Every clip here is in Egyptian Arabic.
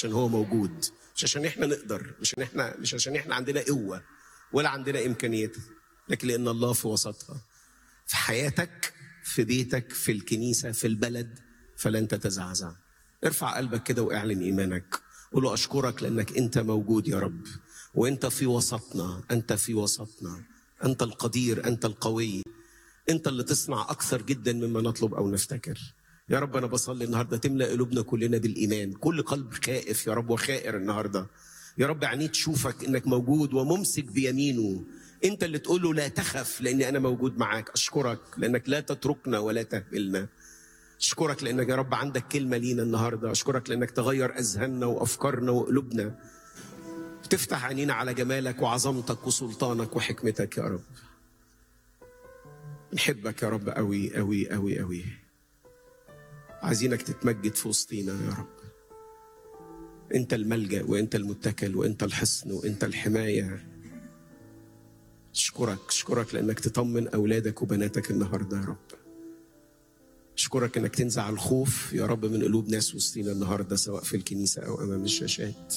عشان هو موجود مش عشان احنا نقدر مش عشان احنا مش عشان احنا عندنا قوه ولا عندنا امكانيات لكن لان الله في وسطها في حياتك في بيتك في الكنيسه في البلد فلن تتزعزع ارفع قلبك كده واعلن ايمانك قول له اشكرك لانك انت موجود يا رب وانت في وسطنا انت في وسطنا انت القدير انت القوي انت اللي تصنع اكثر جدا مما نطلب او نفتكر يا رب انا بصلي النهارده تملا قلوبنا كلنا بالايمان كل قلب خائف يا رب وخائر النهارده يا رب عينيه تشوفك انك موجود وممسك بيمينه انت اللي تقول له لا تخف لاني انا موجود معاك اشكرك لانك لا تتركنا ولا تهملنا اشكرك لانك يا رب عندك كلمه لينا النهارده اشكرك لانك تغير اذهاننا وافكارنا وقلوبنا تفتح عينينا على جمالك وعظمتك وسلطانك وحكمتك يا رب نحبك يا رب قوي قوي قوي قوي عايزينك تتمجد في وسطينا يا رب انت الملجا وانت المتكل وانت الحصن وانت الحمايه اشكرك اشكرك لانك تطمن اولادك وبناتك النهارده يا رب اشكرك انك تنزع الخوف يا رب من قلوب ناس وسطينا النهارده سواء في الكنيسه او امام الشاشات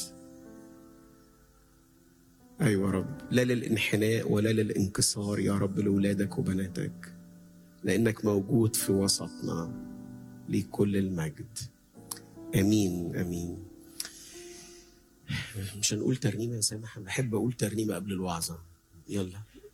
ايوه يا رب لا للانحناء ولا للانكسار يا رب لاولادك وبناتك لانك موجود في وسطنا ليك كل المجد امين امين مش هنقول ترنيمه يا سامح بحب اقول ترنيمه قبل الوعظه يلا